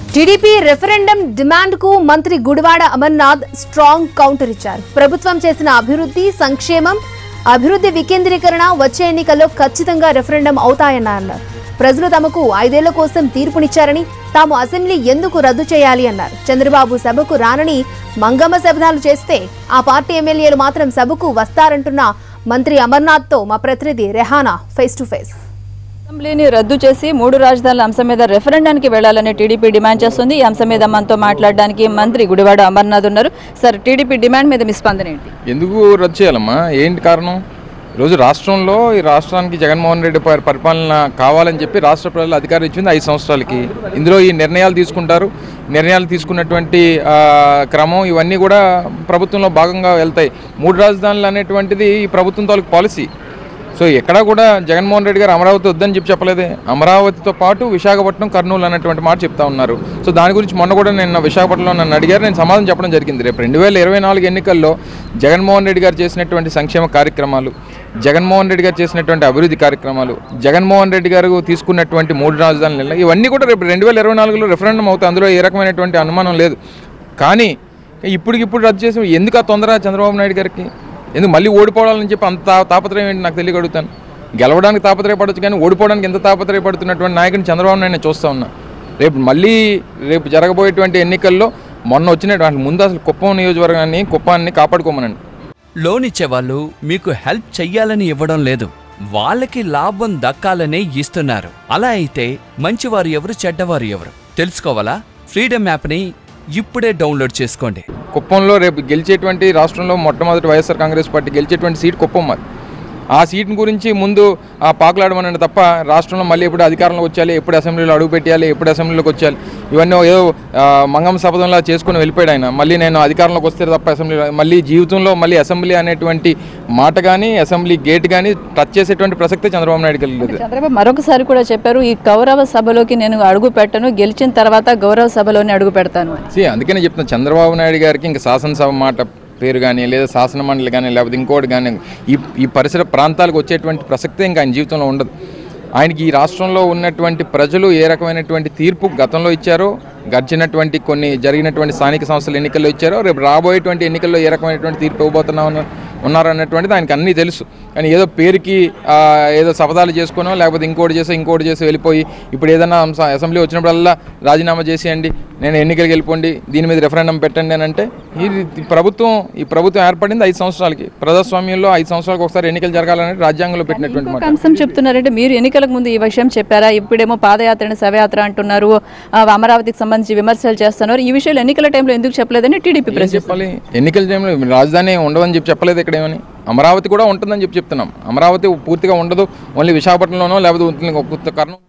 TDP referendum demand కు మంత్రి Gudivada Amarnath strong counter ఇచ్చారు ప్రభుత్వం చేసిన అభివృద్ధి సంక్షేమం అభివృద్ధి వికేంద్రీకరణ వచ్చే ఎన్నికల్లో ఖచ్చితంగా రెఫరెండం అవుతాయన్నారు ప్రజలు తమకు ఐదేళ్ల కోసం తీర్పునిచ్చారని తాము అసెంబ్లీ ఎందుకు రద్దు చేయాలి అన్నారు చంద్రబాబు సభకు రానని మంగమ్మ శబదాలు చేస్తే ఆ పార్టీ ఎమ్మెల్యేలు మాత్రం సభకు వస్తారంటున్న మంత్రి అమర్నాథ్తో మా ప్రతినిధి రెహానా ఫేస్ టు ఫేస్ అసెంబ్లీని రద్దు చేసి మూడు రాజధానుల అంశం మీద రెఫరెండానికి వెళ్లాలని టీడీపీ డిమాండ్ చేస్తుంది ఈ అంశం మీద మనతో మాట్లాడడానికి మంత్రి గుడివాడ అమర్నాథ్ ఉన్నారు సార్ టీడీపీ డిమాండ్ మీద మీ స్పందన ఏంటి ఎందుకు రద్దు చేయాలమ్మా ఏంటి కారణం ఈరోజు రాష్ట్రంలో ఈ రాష్ట్రానికి జగన్మోహన్ రెడ్డి పరి- పరిపాలన కావాలని చెప్పి రాష్ట్ర ప్రజలు అధికారం ఇచ్చింది ఐదు సంవత్సరాలకి ఇందులో ఈ నిర్ణయాలు తీసుకుంటారు నిర్ణయాలు తీసుకున్నటువంటి ఆ, క్రమం ఇవన్నీ కూడా ప్రభుత్వంలో భాగంగా వెళ్తాయి మూడు రాజధానులు అనేటువంటిది ఈ ప్రభుత్వం తాలూకు పాలసీ సో ఎక్కడా కూడా జగన్మోహన్ రెడ్డి గారు అమరావతి వద్దని చెప్పి చెప్పలేదే అమరావతితో పాటు విశాఖపట్నం కర్నూలు అన్నటువంటి మాట చెప్తా ఉన్నారు సో దాని గురించి మొన్న కూడా నేను విశాఖపట్నంలో నన్ను అడిగారు నేను సమాధానం చెప్పడం జరిగింది రేపు రెండు వేల ఇరవై నాలుగు ఎన్నికల్లో జగన్మోహన్ రెడ్డి గారు చేసినటువంటి సంక్షేమ కార్యక్రమాలు జగన్మోహన్ రెడ్డి గారు చేసినటువంటి అభివృద్ధి కార్యక్రమాలు జగన్మోహన్ రెడ్డి గారు తీసుకున్నటువంటి మూడు రాజధానులు ఇవన్నీ కూడా రేపు రెండు వేల ఇరవై నాలుగులో రెఫరెండం అవుతాయి అందులో ఏ రకమైనటువంటి అనుమానం లేదు కానీ ఇప్పటికిప్పుడు రద్దు చేసి ఎందుకు ఆ తొందర చంద్రబాబు నాయుడు గారికి ఎందుకు మళ్ళీ ఓడిపోవాలని చెప్పి అంత తా- తాపత్రయం ఏంటి నాకు తెలియగలుగుతాను గెలవడానికి తాపత్రయపడచ్చు కానీ ఓడిపోవడానికి ఎంత తాపత్రయపడుతున్నటువంటి నాయకుని చంద్రబాబు నాయుడు నేను చూస్తా ఉన్నా రేపు మళ్ళీ రేపు జరగబోయేటువంటి ఎన్నికల్లో మొన్న వచ్చినటువంటి ముందు అసలు కుప్పం నియోజకవర్గాన్ని కుప్పాన్ని కాపాడుకోమనండి లోన్ ఇచ్చేవాళ్ళు మీకు హెల్ప్ చెయ్యాలని ఇవ్వడం లేదు వాళ్ళకి లాభం దక్కాలనే ఇస్తున్నారు అలా అయితే మంచివారు ఎవరు చెడ్డవారు ఎవరు తెలుసుకోవాలా ఫ్రీడమ్ యాప్ని ఇప్పుడే డౌన్లోడ్ చేసుకోండి కుప్పంలో రేపు గెలిచేటువంటి రాష్ట్రంలో మొట్టమొదటి వైఎస్ఆర్ కాంగ్రెస్ పార్టీ గెలిచేటువంటి సీట్ కుప్పం మాది ఆ సీట్ని గురించి ముందు ఆ పాకులాడమనండి తప్ప రాష్ట్రంలో మళ్ళీ ఎప్పుడు అధికారంలోకి వచ్చాలి ఎప్పుడు అసెంబ్లీలో అడుగు పెట్టాలి ఎప్పుడు అసెంబ్లీలోకి వచ్చాలి ఇవన్నీ ఏదో ఆ, మంగం శపథంలా చేసుకుని వెళ్ళిపోయాడు ఆయన మళ్ళీ నేను అధికారంలోకి వస్తే తప్ప అసెంబ్లీలో మళ్ళీ జీవితంలో మళ్ళీ అసెంబ్లీ అనేటువంటి మాట కానీ అసెంబ్లీ గేట్ కానీ టచ్ చేసేటువంటి ప్రసక్తే చంద్రబాబు నాయుడుకి లేదు చంద్రబాబు మరొకసారి కూడా చెప్పారు ఈ గౌరవ సభలోకి నేను అడుగు పెట్టను గెలిచిన తర్వాత గౌరవ సభలోనే అడుగు పెడతాను అని సి అందుకనే చెప్తున్నా చంద్రబాబు నాయుడు గారికి ఇంకా శాసనసభ మాట పేరు కానీ లేదా శాసన మండలి కానీ లేకపోతే ఇంకోటి కానీ ఈ ఈ పరిసర ప్రాంతాలకు వచ్చేటువంటి ప్రసక్తే ఇంకా ఆయన జీవితంలో ఉండదు ఆయనకి ఈ రాష్ట్రంలో ఉన్నటువంటి ప్రజలు ఏ రకమైనటువంటి తీర్పు గతంలో ఇచ్చారో గడిచినటువంటి కొన్ని జరిగినటువంటి స్థానిక సంస్థల ఎన్నికల్లో ఇచ్చారో రేపు రాబోయేటువంటి ఎన్నికల్లో ఏ రకమైనటువంటి తీర్పు ఇవ్వబోతున్నా ఉన్నారన్నటువంటిది ఆయనకి అన్నీ తెలుసు కానీ ఏదో పేరుకి ఆ, ఏదో శపథాలు చేసుకోనో లేకపోతే ఇంకోటి చేసో ఇంకోటి చేసి వెళ్ళిపోయి ఇప్పుడు ఏదైనా అంశ- అసెంబ్లీ వచ్చినప్పుడల్లా రాజీనామా చేసేయండి నేను ఎన్నికలకు వెళ్ళిపోండి దీని మీద రెఫరెండం పెట్టండి అని అంటే ఈ ఈ ప్రభుత్వం ఈ ప్రభుత్వం ఏర్పడింది ఐదు సంవత్సరాలకి ప్రజాస్వామ్యంలో ఐదు సంవత్సరాలకు ఒకసారి ఎన్నికలు జరగాలని రాజ్యాంగంలో పెట్టినటువంటి ఇంకొక మాట అంశం చెప్తున్నారంటే మీరు ఎన్నికలకు ముందు ఈ విషయం చెప్పారా ఇప్పుడేమో పాదయాత్రని శవయాత్ర అంటున్నారు ఆ, అమరావతికి సంబంధించి విమర్శలు చేస్తున్నారు ఈ విషయాలు ఎన్నికల టైంలో ఎందుకు చెప్పలేదని టీడీపీ ఏం ప్రశ్న చెప్పాలి ఎన్నికల టైంలో రాజధాని ఉండవని చెప్పి చెప్పలేదు ఇక్కడ ఏమని అమరావతి కూడా ఉంటుందని చెప్పి చెప్తున్నాం అమరావతి పూర్తిగా ఉండదు ఓన్లీ విశాఖపట్నంలోనో లేకపోతే ఒక కర్నూలు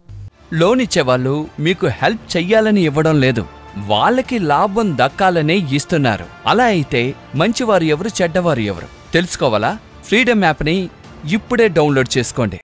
లోన్ ఇచ్చేవాళ్ళు మీకు హెల్ప్ చెయ్యాలని ఇవ్వడం లేదు వాళ్ళకి లాభం దక్కాలనే ఇస్తున్నారు అలా అయితే మంచివారు ఎవరు చెడ్డవారు ఎవరు తెలుసుకోవాలా ఫ్రీడమ్ యాప్ని ఇప్పుడే డౌన్లోడ్ చేసుకోండి